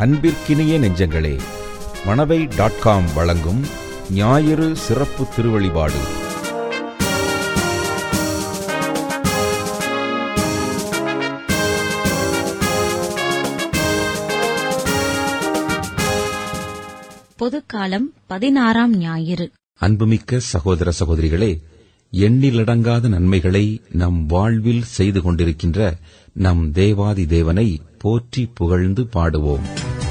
அன்பிற்கினிய நெஞ்சங்களே Manavai dot com வழங்கும் ஞாயிறு சிறப்பு திருவழிபாடு பொதுக்காலம் பதினாறாம் ஞாயிறு அன்புமிக்க சகோதர சகோதரிகளே எண்ணிலடங்காத நன்மைகளை நம் வாழ்வில் செய்து கொண்டிருக்கின்ற நம் தேவாதி தேவனை போற்றி புகழ்ந்து பாடுவோம்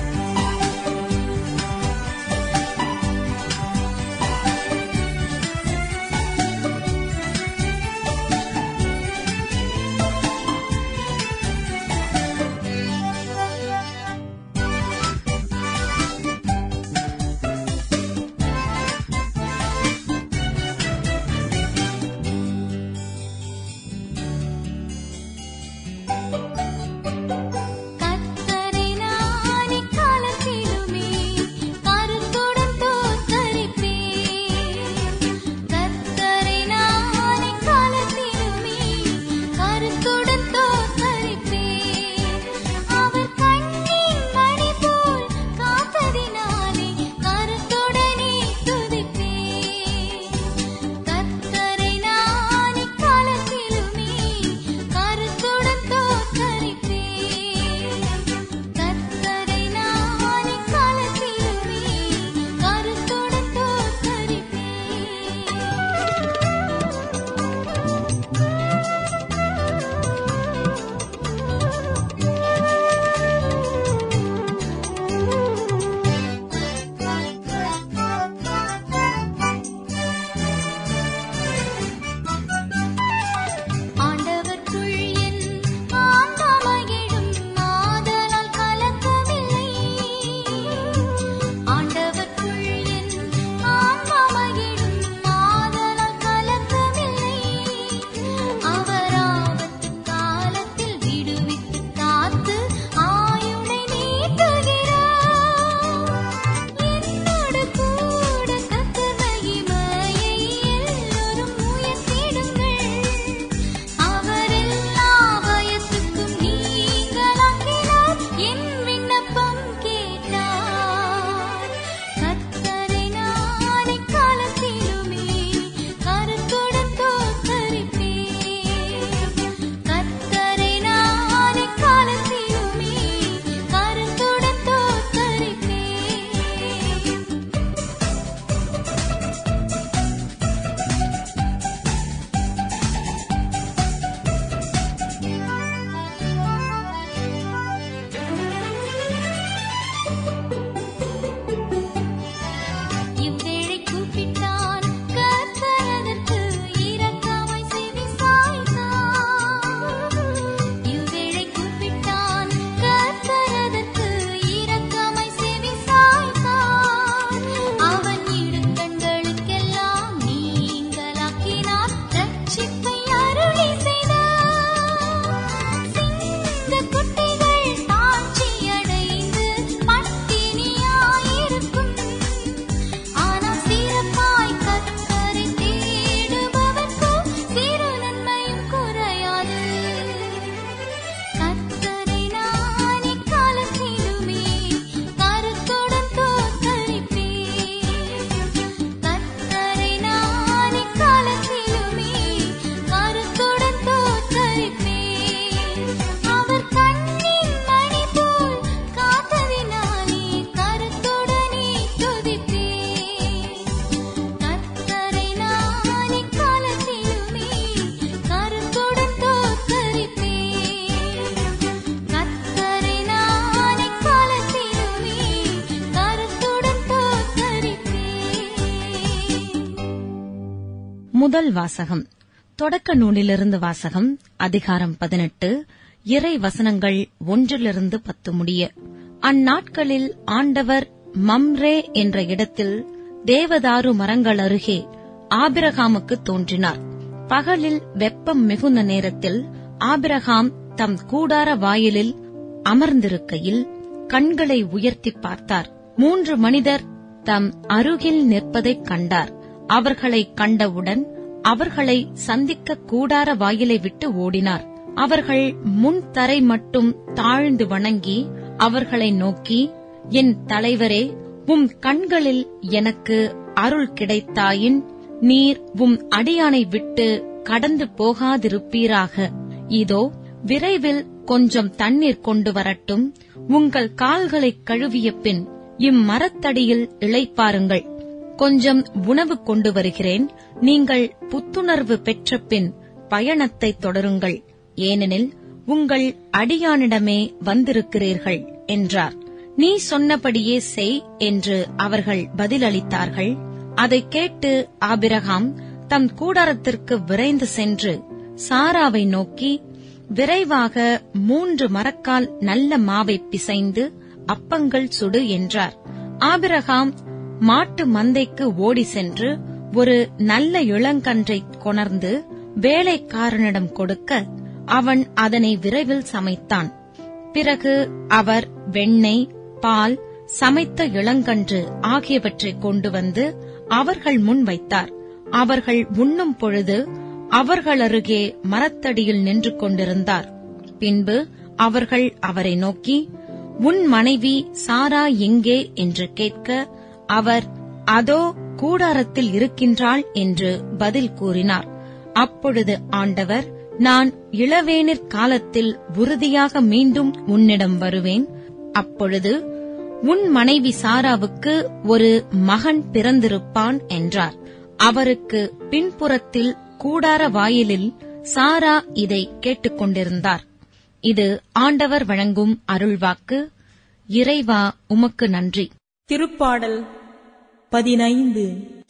கத்தரை நானே காலத்திலுமே கருத்துடன் தோத்தரிப்பேன் கத்தரை நானே காலத்திலுமே கருத்துடன் தோத்தரிப்பேன் அவர் கண்ணின் மணி போல் காப்பதினாலே கருத்துடனே துதிப்பேன் கத்தரை நானே காலத்திலுமே கருத்துடன் தோற்கரிப்பேன் கத்தரை நானே காலத்திலுமே கருத்துடன் ஆண்டவர்க்குள் என் ஆன்மா மகிழும் ஆதலால் கலக்கமில்லை ஆண்டவர்க்குள் என் ஆன்மா மகிழும் ஆதலால் கலக்கமில்லை அவர் ஆபத்து காலத்தில் விடுவித்து காத்து ஆயுளை நீட்டுகிறார் என்னோடு கூட கர்த்தர் மகிமையை எல்லோரும் உயர்த்திடுங்கள் அவர் எல்லா பயத்துக்கும் நீங்களாக்கினார் என் விண்ணப்பம் கேட்டார் கர்த்தரை நானே காலத்திலுமே கருத்துடன் தோற்கரிப்பேன் கர்த்தரை நானே காலத்திலுமே கருத்துடன் தோற்கரிப்பேன் இவ்வேளை கூப்பிட்டான் கர்த்தர் அதற்கு இரக்கமாய் செவி சாய்த்தார் இவ்வேளை கூப்பிட்டான் கர்த்தர் அதற்கு இரக்கமாய் செவி சாய்த்தார் அவன் இடுக்கண்களுக்கெல்லாம் நீங்களாக்கினார் ரட்சிப்பை அருளி செய்தார் சிங்கக் குட்டிகள் தாழ்ச்சியடைந்து பட்டினியாயிருக்கும் ஆனால் சிறப்பாய் கத்தரை தேடுபவர்க்கோ சிறு நன்மையும் குறையாது கத்தரை நானே காலத்திலுமே கருத்துடன் தோற்கரிப்பேன் கத்தரை நானே காலத்திலுமே கருத்துடன் தோற்கரிப்பேன் அவர் கண்ணின் மணி போல் காத்ததினாலே கருத்துடனே துதிப்பேன் கத்தரை நானே காலத்திலுமே கருத்துடன் தோற்கரிப்பேன் கத்தரை நானே காலத்திலுமே கருத்துடன் தோற்கரிப்பேன் முதல் வாசகம் தொடக்க நூலிலிருந்து வாசகம் அதிகாரம் பதினெட்டு இறை வசனங்கள் ஒன்றிலிருந்து பத்து முடிய அந்நாட்களில் ஆண்டவர் மம்ரே என்ற இடத்தில் தேவதாரு மரங்கள் அருகே ஆபிரகாமுக்கு தோன்றினார் பகலில் வெப்பம் மிகுந்த நேரத்தில் ஆபிரகாம் தம் கூடார வாயிலில் அமர்ந்திருக்கையில் கண்களை உயர்த்திப் பார்த்தார் மூன்று மனிதர் தம் அருகில் நிற்பதைக் கண்டார் அவர்களைக் கண்டவுடன் அவர்களை சந்திக்க கூடார வாயிலை விட்டு ஓடினார் அவர்கள் முன் தரை மட்டும் தாழ்ந்து வணங்கி அவர்களை நோக்கி என் தலைவரே உம் கண்களில் எனக்கு அருள் கிடைத்தாயின் நீர் உம் அடியானை விட்டு கடந்து போகாதிருப்பீராக இதோ விரைவில் கொஞ்சம் தண்ணீர் கொண்டு வரட்டும் உங்கள் கால்களைக் கழுவிய பின் இம்மரத்தடியில் இளைப்பாருங்கள் கொஞ்சம் உணவு கொண்டு வருகிறேன் நீங்கள் புத்துணர்வு பெற்ற பின் பயணத்தை தொடருங்கள் ஏனெனில் உங்கள் அடியானிடமே வந்திருக்கிறீர்கள் என்றார் நீ சொன்னபடியே செய் என்று அவர்கள் பதிலளித்தார்கள் அதைக் கேட்டு ஆபிரகாம் தம் கூடாரத்திற்கு விரைந்து சென்று சாராவை நோக்கி விரைவாக மூன்று மரக்கால் நல்ல மாவை பிசைந்து அப்பங்கள் சுடு என்றார் ஆபிரகாம் மாட்டு மந்தைக்கு ஓடி சென்று ஒரு நல்ல இளங்கன்றை கொணர்ந்து வேலைக்காரனிடம் கொடுக்க அவன் அதனை விரைவில் சமைத்தான் பிறகு அவர் வெண்ணெய் பால் சமைத்த இளங்கன்று ஆகியவற்றை கொண்டு வந்து அவர்கள் முன் வைத்தார் அவர்கள் உண்ணும் பொழுது அவர்களருகே மரத்தடியில் நின்று கொண்டிருந்தார் பின்பு அவர்கள் அவரை நோக்கி உன் மனைவி சாரா எங்கே என்று கேட்க அவர் அதோ கூடாரத்தில் இருக்கின்றாள் என்று பதில் கூறினார் அப்பொழுது ஆண்டவர் நான் இளவேனிற் காலத்தில் உறுதியாக மீண்டும் உன்னிடம் வருவேன் அப்பொழுது உன் மனைவி சாராவுக்கு ஒரு மகன் பிறந்திருப்பான் என்றார் அவருக்கு பின்புறத்தில் கூடார வாயிலில் சாரா இதை கேட்டுக்கொண்டிருந்தார் இது ஆண்டவர் வழங்கும் அருள்வாக்கு இறைவா உமக்கு நன்றி திருப்பாடல் பதினைந்து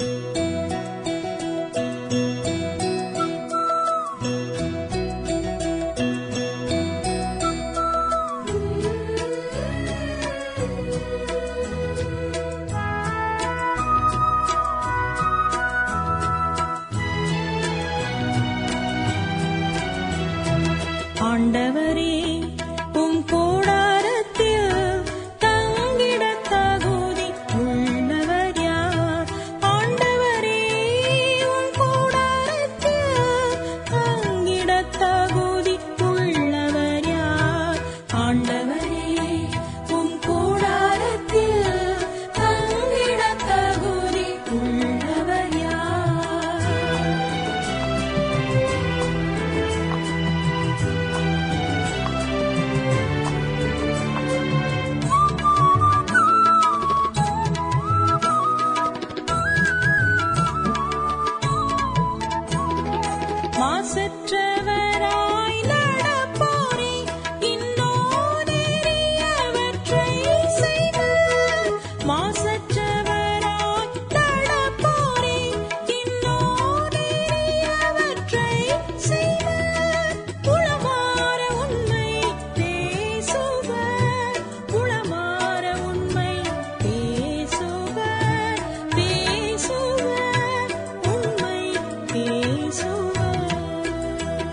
ஆண்டவரே உம் கூடாரத்தில் தங்கிட தகுதி உள்ளவர் யார் ஆண்டவரே உம் கூடாரத்தில் தங்கிட தகுதி உள்ளவர் யார் ஆண்டவரே உம் கூடாரத்தில் தங்கிட தகுதி உள்ளவர் யார் மாசற்றவராய் நடப்போரே இன்னோ நெறியவற்றை செய்வர் மாசற்றவராய் நடப்போரே இன்னோ நெறியவற்றை செய்வர் உளமாற உண்மை பேசுவர் உளமாற உண்மை பேசுவர் பேசுவர் உண்மை பேசுவர்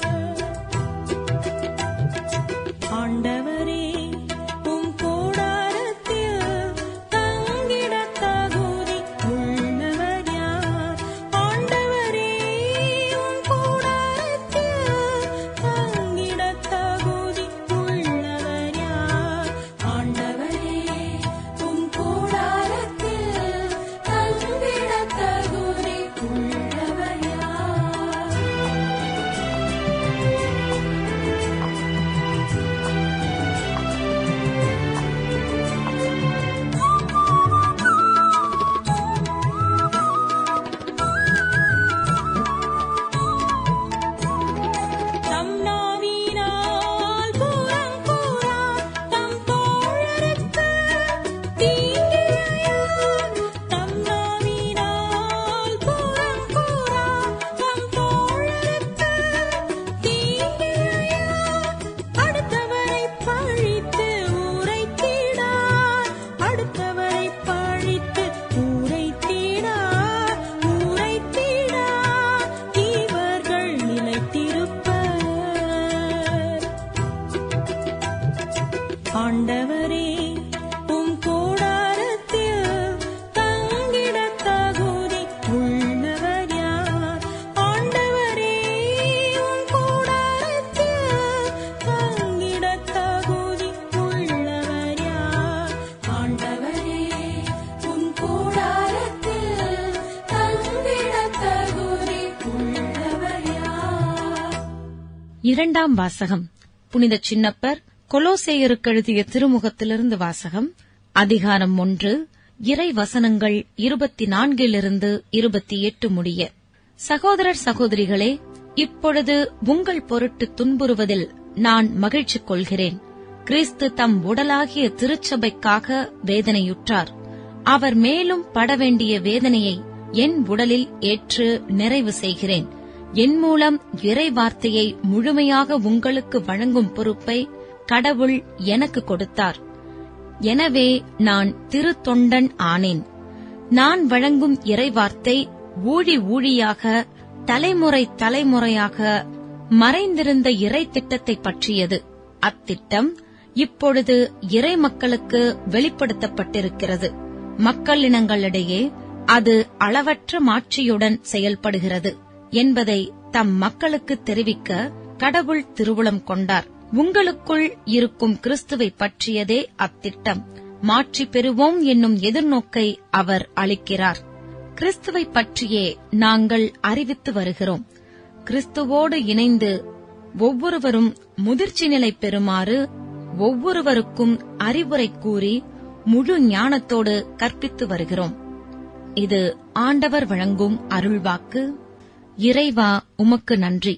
இரண்டாம் வாசகம் புனித சின்னப்பர் கொலோசேயருக்கு எழுதிய திருமுகத்திலிருந்து வாசகம் அதிகாரம் ஒன்று இறை வசனங்கள் இருபத்தி நான்கிலிருந்து இருபத்தி எட்டு முடிய சகோதரர் சகோதரிகளே இப்பொழுது உங்கள் பொருட்டு துன்புறுவதில் நான் மகிழ்ச்சி கொள்கிறேன் கிறிஸ்து தம் உடலாகிய திருச்சபைக்காக வேதனையுற்றார் அவர் மேலும் பட வேண்டிய வேதனையை என் உடலில் ஏற்று நிறைவு செய்கிறேன் என் மூலம் இறை வார்த்தையை முழுமையாக உங்களுக்கு வழங்கும் பொறுப்பை கடவுள் எனக்கு கொடுத்தார் எனவே நான் திருத்தொண்டன் ஆனேன் நான் வழங்கும் இறைவார்த்தை ஊழி ஊழியாக தலைமுறை தலைமுறையாக மறைந்திருந்த இறை திட்டத்தை பற்றியது அத்திட்டம் இப்பொழுது இறை மக்களுக்கு வெளிப்படுத்தப்பட்டிருக்கிறது மக்களினங்களிடையே அது அளவற்ற மாட்சியுடன் செயல்படுகிறது என்பதை தம் மக்களுக்கு தெரிவிக்க கடவுள் திருவுளம் கொண்டார் உங்களுக்குள் இருக்கும் கிறிஸ்துவை பற்றியதே அத்திட்டம் மாட்சி பெறுவோம் என்னும் எதிர்நோக்கை அவர் அளிக்கிறார் கிறிஸ்துவை பற்றியே நாங்கள் அறிவித்து வருகிறோம் கிறிஸ்துவோடு இணைந்து ஒவ்வொருவரும் முதிர்ச்சி நிலை பெறுமாறு ஒவ்வொருவருக்கும் அறிவுரை கூறி முழு ஞானத்தோடு கற்பித்து வருகிறோம் இது ஆண்டவர் வழங்கும் அருள்வாக்கு இறைவா உமக்கு நன்றி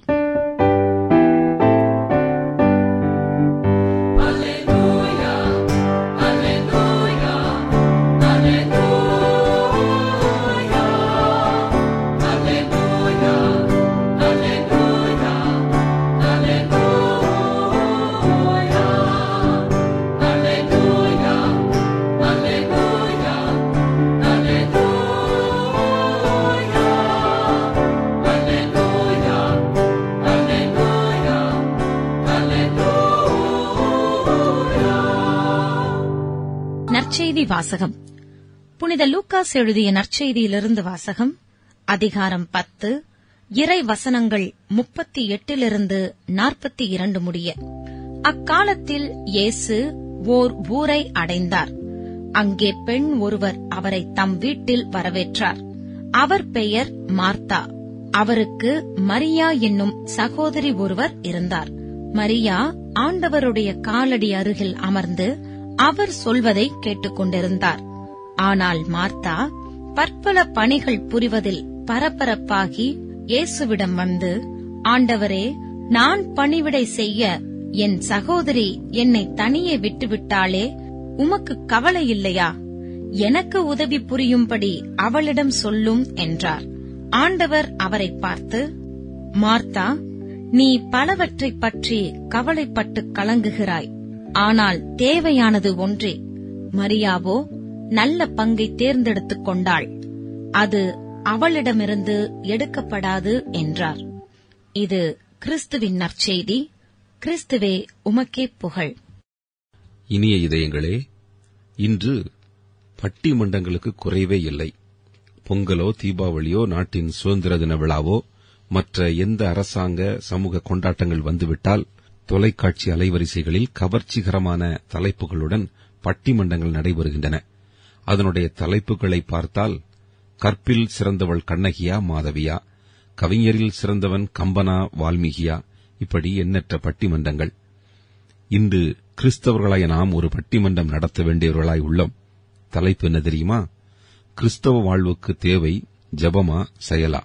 நற்செய்தி வாசகம் புனித லூக்காஸ் எழுதிய நற்செய்தியிலிருந்து வாசகம் அதிகாரம் பத்து இறை வசனங்கள் முப்பத்தி எட்டிலிருந்து நாற்பத்தி இரண்டு முடிய அக்காலத்தில் இயேசு ஓர் ஊரை அடைந்தார் அங்கே பெண் ஒருவர் அவரை தம் வீட்டில் வரவேற்றார் அவர் பெயர் மார்த்தா அவருக்கு மரியா என்னும் சகோதரி ஒருவர் இருந்தார் மரியா ஆண்டவருடைய காலடி அருகில் அமர்ந்து அவர் சொல்வதை கேட்டுக்கொண்டிருந்தார் ஆனால் மார்த்தா பற்பல பணிகள் புரிவதில் பரபரப்பாகி இயேசுவிடம் வந்து ஆண்டவரே நான் பணிவிடை செய்ய என் சகோதரி என்னை தனியே விட்டுவிட்டாளே உமக்கு கவலை இல்லையா எனக்கு உதவி புரியும்படி அவளிடம் சொல்லும் என்றார் ஆண்டவர் அவரை பார்த்து மார்த்தா நீ பலவற்றைப் பற்றி கவலைப்பட்டு கலங்குகிறாய் ஆனால் தேவையானது ஒன்றே மரியாவோ நல்ல பங்கை தேர்ந்தெடுத்துக் கொண்டாள் அது அவளிடமிருந்து எடுக்கப்படாது என்றார் இது கிறிஸ்துவின் நற்செய்தி கிறிஸ்துவே உமக்கே புகழ் இனிய இதயங்களே இன்று பட்டிமன்றங்களுக்கு குறைவே இல்லை பொங்கலோ தீபாவளியோ நாட்டின் சுதந்திர தின விழாவோ மற்ற எந்த அரசாங்க சமூக கொண்டாட்டங்கள் வந்துவிட்டால் தொலைக்காட்சி அலைவரிசைகளில் கவர்ச்சிகரமான தலைப்புகளுடன் பட்டிமன்றங்கள் நடைபெறுகின்றன அதனுடைய தலைப்புகளை பார்த்தால் கற்பில் சிறந்தவள் கண்ணகியா மாதவியா கவிஞரில் சிறந்தவன் கம்பனா வால்மீகியா இப்படி எண்ணற்ற பட்டிமன்றங்கள் இன்று கிறிஸ்தவர்களாய நாம் ஒரு பட்டிமன்றம் நடத்த வேண்டியவர்களாய் உள்ளோம் தலைப்பு என்ன தெரியுமா கிறிஸ்தவ வாழ்வுக்கு தேவை ஜெபமா செயலா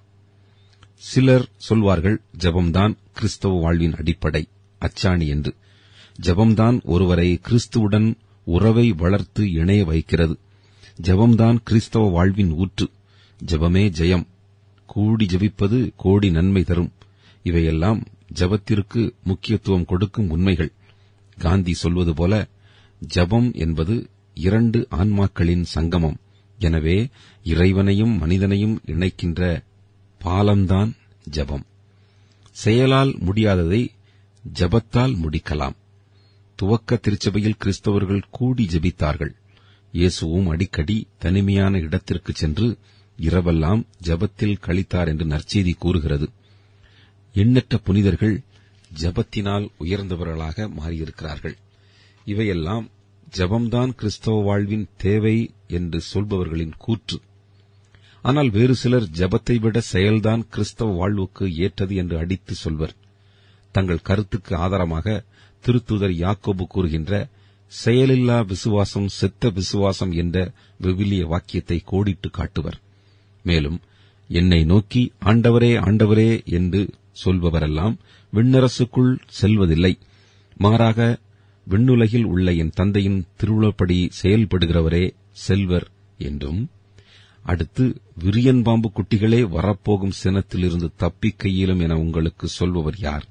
சிலர் சொல்வார்கள் ஜெபம்தான் கிறிஸ்தவ வாழ்வின் அடிப்படை அச்சாணி என்று ஜெபம்தான் ஒருவரை கிறிஸ்துவுடன் உறவை வளர்த்து இணைய வைக்கிறது ஜெபம்தான் கிறிஸ்தவ வாழ்வின் ஊற்று ஜெபமே ஜெயம் கூடி ஜெபிப்பது கோடி நன்மை தரும் இவையெல்லாம் ஜெபத்திற்கு முக்கியத்துவம் கொடுக்கும் உண்மைகள் காந்தி சொல்வது போல ஜெபம் என்பது இரண்டு ஆன்மாக்களின் சங்கமம் எனவே இறைவனையும் மனிதனையும் இணைக்கின்ற பாலம்தான் ஜெபம் செயலால் முடியாததை ஜெபத்தால் முடிக்கலாம் துவக்க திருச்சபையில் கிறிஸ்தவர்கள் கூடி ஜெபித்தார்கள் இயேசுவும் அடிக்கடி தனிமையான இடத்திற்கு சென்று இரவெல்லாம் ஜெபத்தில் கழித்தார் என்று நற்செய்தி கூறுகிறது எண்ணற்ற புனிதர்கள் ஜெபத்தினால் உயர்ந்தவர்களாக மாறியிருக்கிறார்கள் இவையெல்லாம் ஜெபம்தான் கிறிஸ்தவ வாழ்வின் தேவை என்று சொல்பவர்களின் கூற்று ஆனால் வேறு சிலர் ஜெபத்தை விட செயல்தான் கிறிஸ்தவ வாழ்வுக்கு ஏற்றது என்று அடித்து சொல்வர் தங்கள் கருத்துக்கு ஆதாரமாக திருத்துதர் யாக்கோபு கூறுகின்ற செயலில்லா விசுவாசம் செத்த விசுவாசம் என்ற விவிலிய வாக்கியத்தை கோடிட்டு காட்டுவர் மேலும் என்னை நோக்கி ஆண்டவரே ஆண்டவரே என்று சொல்பவரெல்லாம் விண்ணரசுக்குள் செல்வதில்லை மாறாக விண்ணுலகில் உள்ள என் தந்தையின் திருவுளப்படி செயல்படுகிறவரே செல்வர் என்றும் அடுத்து விரியன் பாம்பு குட்டிகளே வரப்போகும் சினத்திலிருந்து தப்பிக் கையிலும் என உங்களுக்கு சொல்பவர் யார்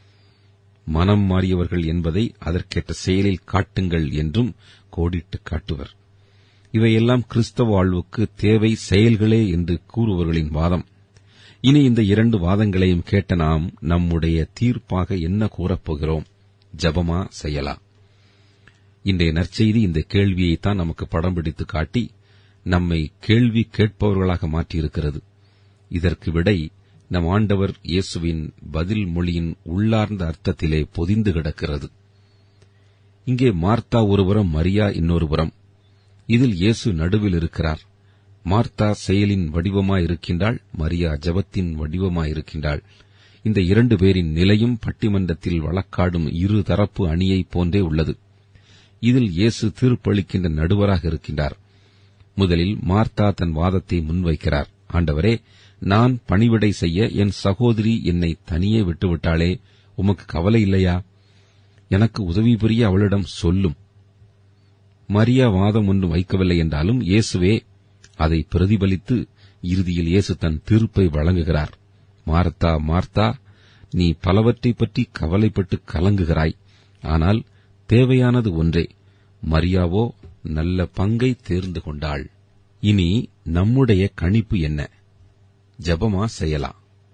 மனம் மாறியவர்கள் என்பதை அதற்கேற்ற செயலில் காட்டுங்கள் என்றும் கோடிட்டு காட்டுவர் இவையெல்லாம் கிறிஸ்தவ வாழ்வுக்கு தேவை செயல்களே என்று கூறுபவர்களின் வாதம் இனி இந்த இரண்டு வாதங்களையும் கேட்ட நாம் நம்முடைய தீர்ப்பாக என்ன கூறப்போகிறோம் ஜபமா செயலா இன்றைய நற்செய்தி இந்த கேள்வியைத்தான் நமக்கு படம் பிடித்து காட்டி நம்மை கேள்வி கேட்பவர்களாக மாற்றியிருக்கிறது இதற்கு விடை நம் ஆண்டவர் இயேசுவின் பதில் மொழியின் உள்ளார்ந்த அர்த்தத்திலே பொதிந்து கிடக்கிறது இங்கே மார்த்தா ஒருபுறம் மரியா இன்னொரு புறம் இதில் இயேசு நடுவில் இருக்கிறார் மார்த்தா செயலின் வடிவமாயிருக்கின்றாள் மரியா ஜபத்தின் வடிவமாயிருக்கின்றாள் இந்த இரண்டு பேரின் நிலையும் பட்டிமன்றத்தில் வழக்காடும் இரு தரப்பு அணியைப் போன்றே உள்ளது இதில் இயேசு தீர்ப்பளிக்கின்ற நடுவராக இருக்கின்றார் முதலில் மார்த்தா தன் வாதத்தை முன்வைக்கிறார் ஆண்டவரே நான் பணிவிடை செய்ய என் சகோதரி என்னை தனியே விட்டுவிட்டாளே உமக்கு கவலை இல்லையா எனக்கு உதவி புரிய அவளிடம் சொல்லும் மரியா வாதம் ஒன்றும் வைக்கவில்லை என்றாலும் இயேசுவே அதை பிரதிபலித்து இறுதியில் இயேசு தன் தீர்ப்பை வழங்குகிறார் மார்த்தா மார்த்தா நீ பலவற்றைப் பற்றி கவலைப்பட்டு கலங்குகிறாய் ஆனால் தேவையானது ஒன்றே மரியாவோ நல்ல பங்கை தேர்ந்து கொண்டாள் இனி நம்முடைய கணிப்பு என்ன ஜபமா செயலா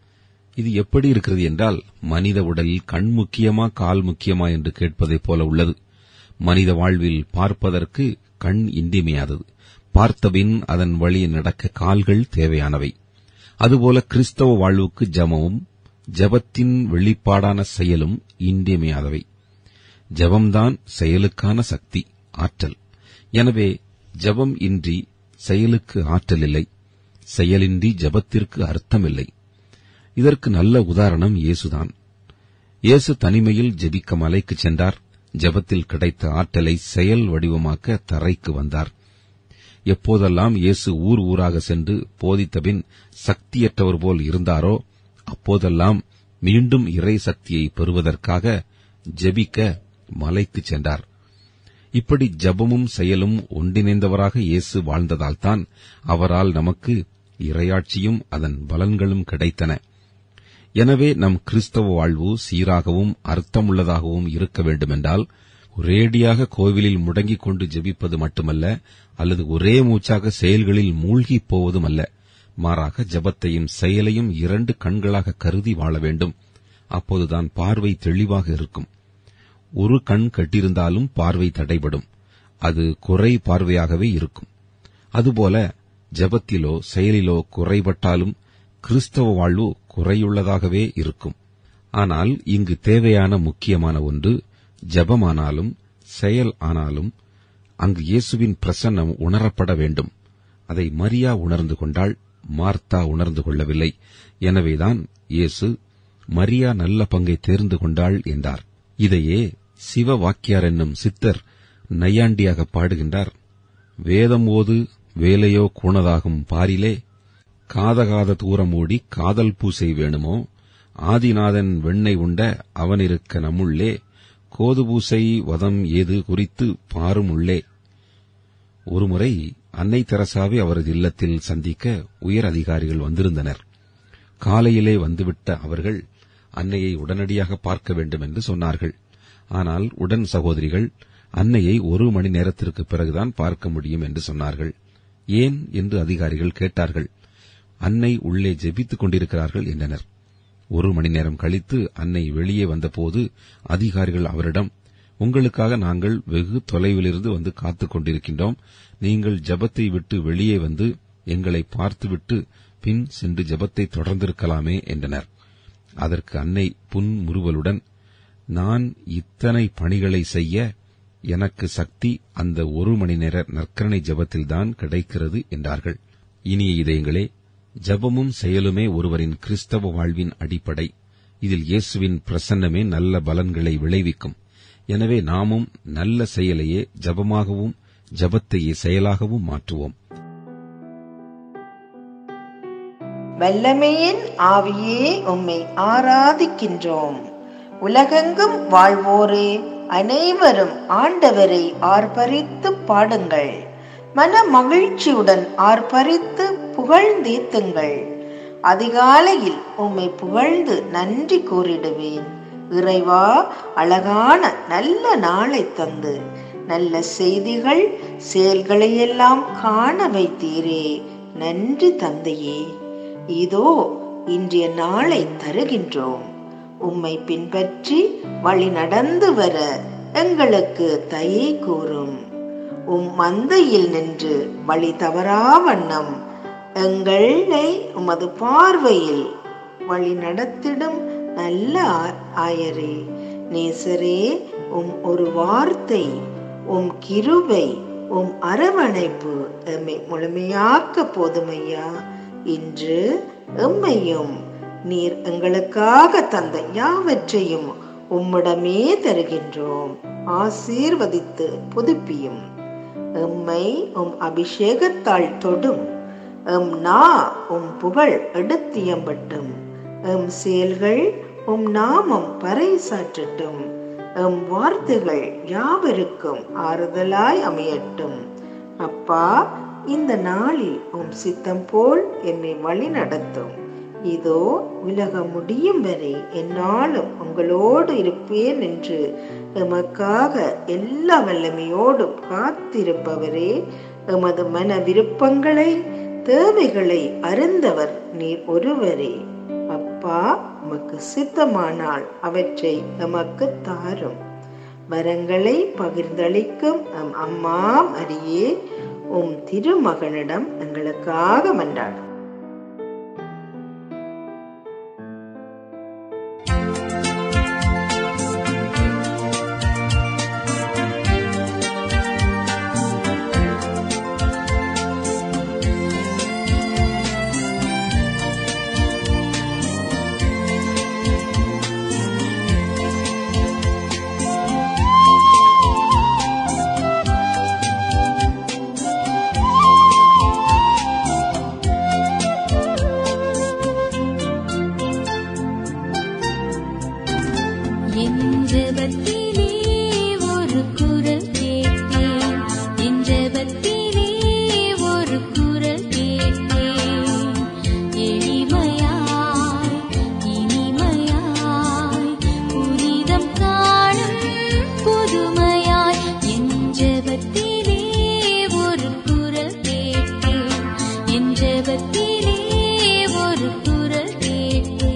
இது எப்படி இருக்கிறது என்றால் மனித உடலில் கண் முக்கியமா கால் முக்கியமா என்று கேட்பதைப் போல உள்ளது மனித வாழ்வில் பார்ப்பதற்கு கண் இன்றியமையாதது பார்த்தபின் அதன் வழி நடக்க கால்கள் தேவையானவை அதுபோல கிறிஸ்தவ வாழ்வுக்கு ஜபமும் ஜபத்தின் வெளிப்பாடான செயலும் இன்றியமையாதவை ஜபம்தான் செயலுக்கான சக்தி ஆற்றல் எனவே ஜபம் இன்றி செயலுக்கு ஆற்றல் இல்லை செயலின்றி ஜபத்திற்கு அர்த்தமில்லை இதற்கு நல்ல உதாரணம் இயேசுதான் இயேசு தனிமையில் ஜெபிக்க மலைக்கு சென்றார் ஜெபத்தில் கிடைத்த ஆற்றலை செயல் வடிவமாக்க தரைக்கு வந்தார் எப்போதெல்லாம் இயேசு ஊர் ஊராக சென்று போதித்தபின் சக்தியற்றவர் போல் இருந்தாரோ அப்போதெல்லாம் மீண்டும் இறை சக்தியை பெறுவதற்காக ஜெபிக்க மலைக்கு சென்றார் இப்படி ஜபமும் செயலும் ஒன்றிணைந்தவராக இயேசு வாழ்ந்ததால்தான் அவரால் நமக்கு இரையாட்சியும் அதன் பலன்களும் கிடைத்தன எனவே நம் கிறிஸ்தவ வாழ்வு சீராகவும் அர்த்தமுள்ளதாகவும் இருக்க வேண்டுமென்றால் ஒரேடியாக கோவிலில் முடங்கிக் கொண்டு ஜெபிப்பது மட்டுமல்ல அல்லது ஒரே மூச்சாக செயல்களில் மூழ்கிப் போவதும் அல்ல மாறாக ஜபத்தையும் செயலையும் இரண்டு கண்களாக கருதி வாழ வேண்டும் அப்போதுதான் பார்வை தெளிவாக இருக்கும் ஒரு கண் கட்டிருந்தாலும் பார்வை தடைபடும் அது குறை பார்வையாகவே இருக்கும் அதுபோல ஜபத்திலோ செயலிலோ குறைபட்டாலும் கிறிஸ்தவ வாழ்வு குறையுள்ளதாகவே இருக்கும் ஆனால் இங்கு தேவையான முக்கியமான ஒன்று ஜபமானாலும் செயல் ஆனாலும் அங்கு இயேசுவின் பிரசன்னம் உணரப்பட வேண்டும் அதை மரியா உணர்ந்து கொண்டாள் மார்த்தா உணர்ந்து கொள்ளவில்லை எனவேதான் இயேசு மரியா நல்ல பங்கை தேர்ந்து கொண்டாள் என்றார் இதையே சிவ வாக்கியார் என்னும் சித்தர் நையாண்டியாக பாடுகின்றார் வேதம் ஓது வேலையோ கூணதாகும் பாரிலே காதகாத தூரமூடி காதல் பூசை வேணுமோ ஆதிநாதன் வெண்ணெய் உண்ட அவனிருக்க நம்முள்ளே கோதுபூசை வதம் ஏது குறித்து பாரும் உள்ளே ஒருமுறை அன்னை தெரசாவை அவரது இல்லத்தில் சந்திக்க உயர் அதிகாரிகள் வந்திருந்தனர் காலையிலே வந்துவிட்ட அவர்கள் அன்னையை உடனடியாக பார்க்க வேண்டும் என்று சொன்னார்கள் ஆனால் உடன் சகோதரிகள் அன்னையை ஒரு மணி நேரத்திற்கு பிறகுதான் பார்க்க முடியும் என்று சொன்னார்கள் ஏன் என்று அதிகாரிகள் கேட்டார்கள் அன்னை உள்ளே ஜெபித்துக் கொண்டிருக்கிறார்கள் என்றனர் ஒரு மணி நேரம் கழித்து அன்னை வெளியே வந்தபோது அதிகாரிகள் அவரிடம் உங்களுக்காக நாங்கள் வெகு தொலைவிலிருந்து வந்து காத்துக் கொண்டிருக்கின்றோம் நீங்கள் ஜபத்தை விட்டு வெளியே வந்து எங்களை பார்த்துவிட்டு பின் சென்று ஜபத்தை தொடர்ந்திருக்கலாமே என்றனர் அதற்கு அன்னை புன்முறுவலுடன் நான் இத்தனை பணிகளை செய்ய எனக்கு சக்தி அந்த ஒரு மணி நேர நற்கரணை ஜபத்தில்தான் கிடைக்கிறது என்றார்கள் இனிய இதயங்களே ஜபமும் செயலுமே ஒருவரின் கிறிஸ்தவ வாழ்வின் அடிப்படை இதில் இயேசுவின் பிரசன்னமே நல்ல பலன்களை விளைவிக்கும் எனவே நாமும் நல்ல செயலையே ஜபமாகவும் ஜபத்தையே செயலாகவும் மாற்றுவோம் வல்லமையின் ஆவியே உம்மை ஆராதிக்கின்றோம் உலகெங்கும் வாழ்வோரே அனைவரும் ஆண்டவரை ஆர்ப்பரித்து பாடுங்கள் மன மகிழ்ச்சியுடன் ஆர்ப்பரித்து புகழ்ந்தேத்துங்கள் அதிகாலையில் உம்மை புகழ்ந்து நன்றி கூறிடுவேன் இறைவா அழகான நல்ல நாளை தந்து நல்ல செய்திகள் செயல்களையெல்லாம் காண வைத்தீரே நன்றி தந்தையே இதோ இன்றைய நாளை தருகின்றோம் உம்மை பின்பற்றி வழி நடந்து வர எங்களுக்கு தயை கூறும் உம் மந்தையில் நின்று வழி தவறா வண்ணம் எங்களை உமது பார்வையில் வழி நடத்திடும் நல்ல ஆ- ஆயரே நேசரே உம் ஒரு வார்த்தை உம் கிருபை உம் அரவணைப்பு எம்மை முழுமையாக்க போதுமையா இன்று எம்மையும் நீர் எங்களுக்காக தந்த யாவற்றையும் உம்மிடமே தருகின்றோம் ஆசீர்வதித்து புதுப்பியும் எம்மை உம் அபிஷேகத்தால் தொடும் எம் நா உம் புகழ் எடுத்தியம்பட்டும் எம் செயல்கள் உம் நாமம் பறைசாற்றட்டும் எம் வார்த்தைகள் யாவருக்கும் ஆறுதலாய் அமையட்டும் அப்பா இந்த நாளில் உம் சித்தம் போல் என்னை வழி நடத்தும் இதோ உலகம் முடியும் வரை என்னாலும் உங்களோடு இருப்பேன் என்று எமக்காக எல்லா வல்லமையோடும் காத்திருப்பவரே எமது மன விருப்பங்களை தேவைகளை அறிந்தவர் நீர் ஒருவரே அப்பா உமக்கு சித்தமானால் அவற்றை எமக்கு தாரும் வரங்களை பகிர்ந்தளிக்கும் எம் அம்மா மரியே உம் திருமகனிடம் எங்களுக்காக மன்றாடும் என் ஜெபத்திலே ஒரு குரல் கேட்டேன் என் ஜெபத்திலே ஒரு குரல் கேட்டேன் எளிமையாய் இனிமையாய் புனிதம் காணும் புதுமையாய் என் ஜெபத்திலே ஒரு குரல் கேட்டேன் என் ஜெபத்திலே ஒரு குரல் கேட்டேன்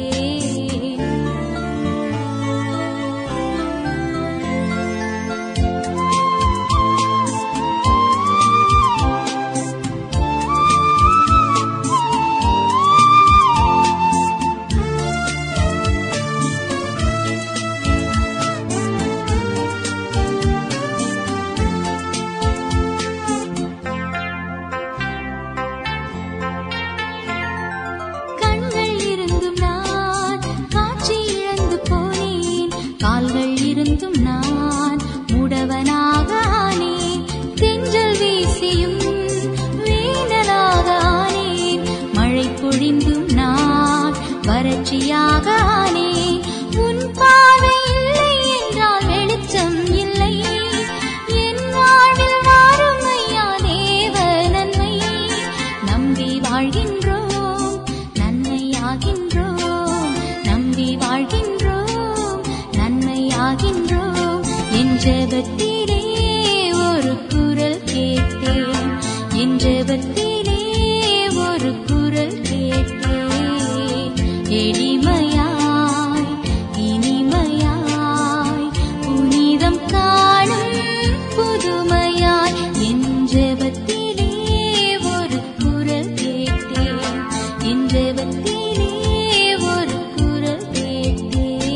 கண்கள் இருந்தும் நான் காட்சி இழந்து போனேன் கால்கள் இருந்தும் நான் முடவனாக ஆனேன் தென்றல் வீசியும் வேனலாக ஆனேன் மழை பொழிந்தும் நான் வறட்சியாக ஆனேன் உன் பார்வை இல்லை என்றால் வெளிச்சம் இல்லை என் வாழ்வில் வாரும் ஐயா தேவ நன்மை நம்பி வாழ்கின்றோம் நன்மையாகின்றோம் நம்பி வாழ்கின்றோம் நன்மையாகின்றோம் என் ஜெபத்திலே ஒரு குரல் கேட்டேன் என் ஜெபத்திலே ஒரு குரல் கேட்டேன் எளிமையாய் இனிமையாய் புனிதம் காணும் புதுமையாய் என் ஜெபத்திலே ஒரு குரல் கேட்டேன் என் ஜெபத்திலே ஒரு குரல் கேட்டேன்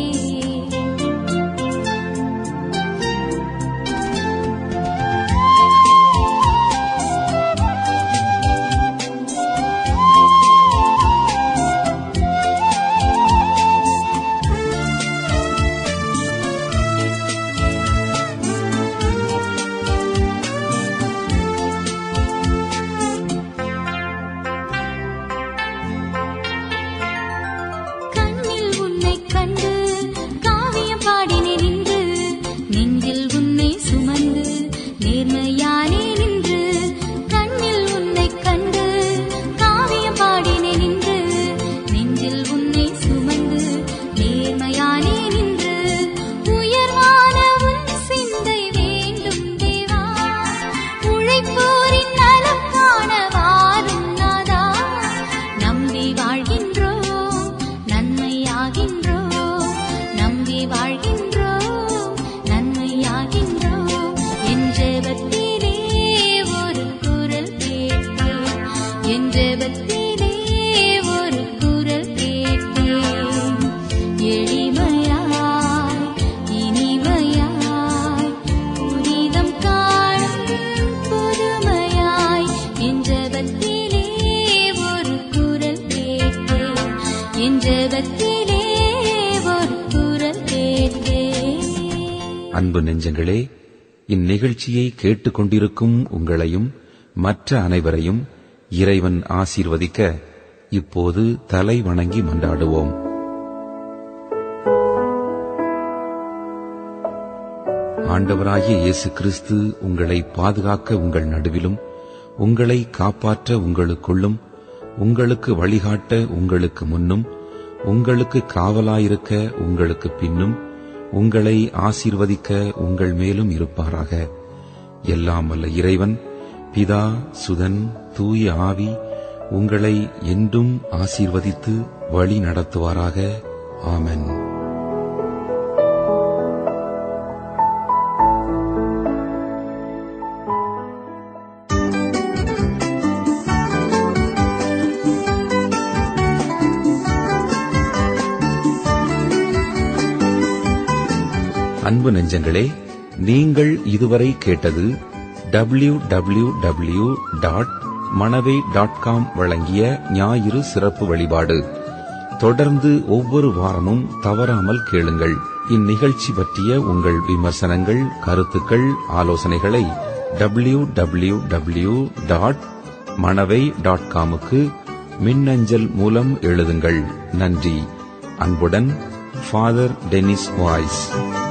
ஜெபத்திலே ஒரு குரல் கேட்டேன் அன்பு நெஞ்சங்களே இந்நிகழ்ச்சியை கேட்டுக்கொண்டிருக்கும் உங்களையும் மற்ற அனைவரையும் இறைவன் ஆசீர்வதிக்க இப்போது தலை வணங்கி மன்றாடுவோம் ஆண்டவராகிய இயேசு கிறிஸ்து உங்களை பாதுகாக்க உங்கள் நடுவிலும் உங்களை காப்பாற்ற உங்களுக்குள்ளும் உங்களுக்கு வழிகாட்ட உங்களுக்கு முன்னும் உங்களுக்கு காவலாயிருக்க உங்களுக்கு பின்னும் உங்களை ஆசீர்வதிக்க உங்கள் மேலும் இருப்பாராக எல்லாம் வல்ல இறைவன் பிதா சுதன் தூய ஆவி உங்களை என்றும் ஆசீர்வதித்து வழி நடத்துவாராக ஆமென் அன்பு நெஞ்சங்களே நீங்கள் இதுவரை கேட்டது W W W dot Manavai dot com வழங்கிய ஞாயிறு சிறப்பு வழிபாடு தொடர்ந்து ஒவ்வொரு வாரமும் தவறாமல் கேளுங்கள் இந்நிகழ்ச்சி பற்றிய உங்கள் விமர்சனங்கள் கருத்துக்கள் ஆலோசனைகளை W W W dot Manavai dot காமுக்கு மின்னஞ்சல் மூலம் எழுதுங்கள் நன்றி அன்புடன் ஃபாதர் டெனிஸ் வாய்ஸ்